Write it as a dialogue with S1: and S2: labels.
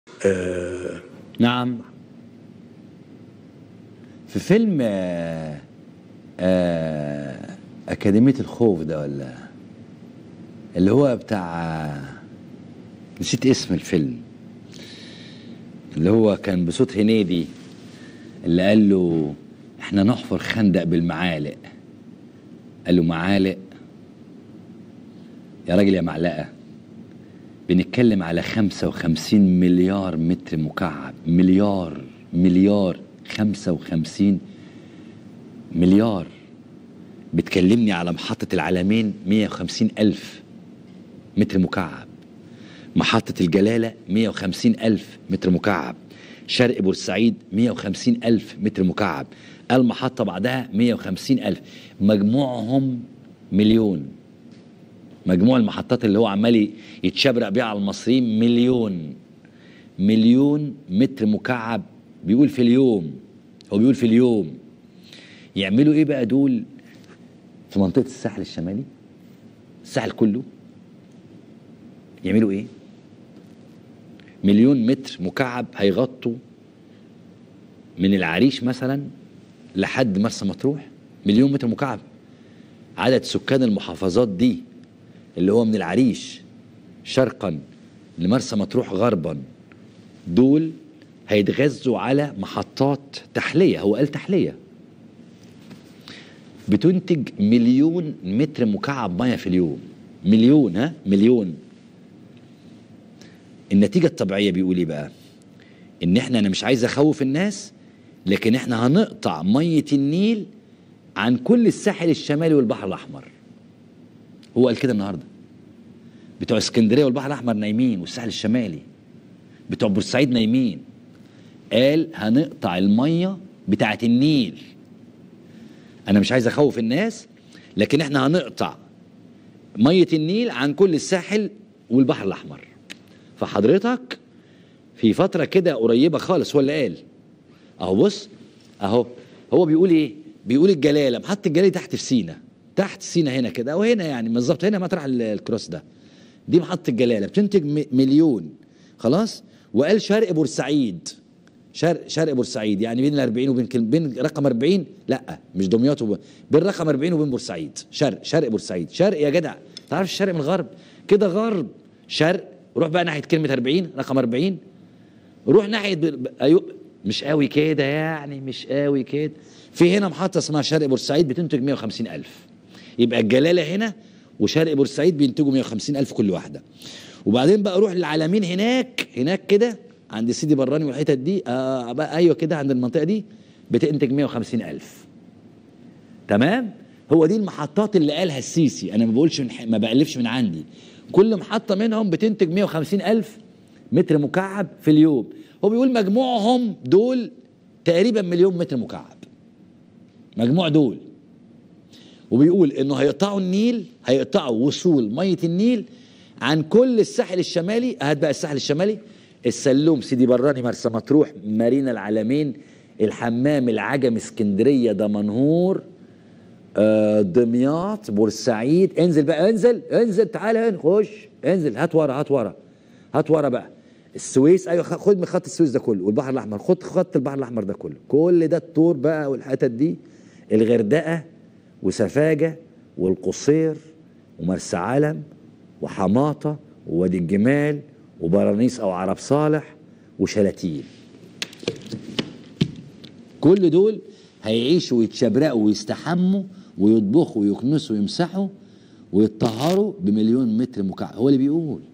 S1: آه
S2: نعم في فيلم آه آه أكاديمية الخوف ده ولا اللي هو بتاع نسيت اسم الفيلم اللي هو كان بصوت هنيدي اللي قال له احنا نحفر خندق بالمعالق قال له معالق يا راجل يا معلقة بنتكلم على 55 مليار متر مكعب مليار مليار 55 مليار بتكلمني على محطة العلمين 150 ألف متر مكعب محطة الجلالة 150 ألف متر مكعب شرق بورسعيد 150 ألف متر مكعب المحطة بعدها 150 ألف مجموعهم مليون مجموع المحطات اللي هو عمال يتشبرق بيها على المصريين مليون مليون متر مكعب بيقول في اليوم هو بيقول في اليوم يعملوا ايه بقى دول في منطقة الساحل الشمالي الساحل كله يعملوا ايه مليون متر مكعب هيغطوا من العريش مثلا لحد مرسى مطروح مليون متر مكعب عدد سكان المحافظات دي اللي هو من العريش شرقا لمرسى مطروح غربا دول هيتغذوا على محطات تحلية هو قال تحلية بتنتج مليون متر مكعب ميه في اليوم مليون ها مليون النتيجة الطبيعية بيقول ايه بقى ان احنا انا مش عايز اخوف الناس لكن احنا هنقطع مية النيل عن كل الساحل الشمالي والبحر الاحمر هو قال كده النهارده بتوع اسكندريه والبحر الاحمر نايمين والساحل الشمالي بتوع بورسعيد نايمين قال هنقطع الميه بتاعه النيل انا مش عايز اخوف الناس لكن احنا هنقطع ميه النيل عن كل الساحل والبحر الاحمر فحضرتك في فتره كده قريبه خالص هو اللي قال اهو بص اهو هو بيقول ايه بيقول الجلاله محطه الجلاله تحت في سينا تحت سينا هنا كده او هنا يعني بالظبط هنا مطرح الكروس ده دي محطه الجلاله بتنتج مليون خلاص وقال شرق بورسعيد شرق شرق بورسعيد يعني بين ال 40 وبين كل بين رقم 40 لا مش دمياط وب... بين رقم 40 وبين بورسعيد شرق شرق بورسعيد شرق يا جدع تعرف الشرق من الغرب كده غرب شرق روح بقى ناحيه كلمه 40 رقم 40 روح ناحيه ب... أيوب مش قوي كده يعني مش قوي كده في هنا محطه اسمها شرق بورسعيد بتنتج 150 الف يبقى الجلاله هنا وشرق بورسعيد بينتجوا 150 الف كل واحده وبعدين بقى روح للعالمين هناك هناك كده عند سيدي براني والحتت دي آه بقى ايوه كده عند المنطقه دي بتنتج 150 الف تمام هو دي المحطات اللي قالها السيسي انا ما بقولش من ما بألفش من عندي كل محطه منهم بتنتج 150 الف متر مكعب في اليوم هو بيقول مجموعهم دول تقريبا مليون متر مكعب مجموع دول وبيقول انه هيقطعوا النيل هيقطعوا وصول ميه النيل عن كل الساحل الشمالي هات بقى الساحل الشمالي السلوم سيدي براني مرسى مطروح مارينا العلمين الحمام العجم اسكندريه دمنهور آه دمياط بورسعيد انزل بقى انزل انزل تعالى هنا خش انزل هات ورا هات ورا هات ورا بقى السويس ايوه خد من خط السويس ده كله والبحر الاحمر خد خط البحر الاحمر ده كله كل ده الطور بقى والحتت دي الغردقه وسفاجه والقصير ومرسى علم وحماطه ووادي الجمال وبرانيس او عرب صالح وشلاتين كل دول هيعيشوا ويتشبرقوا ويستحموا ويطبخوا ويكنسوا ويمسحوا ويتطهروا بمليون متر مكعب هو اللي بيقول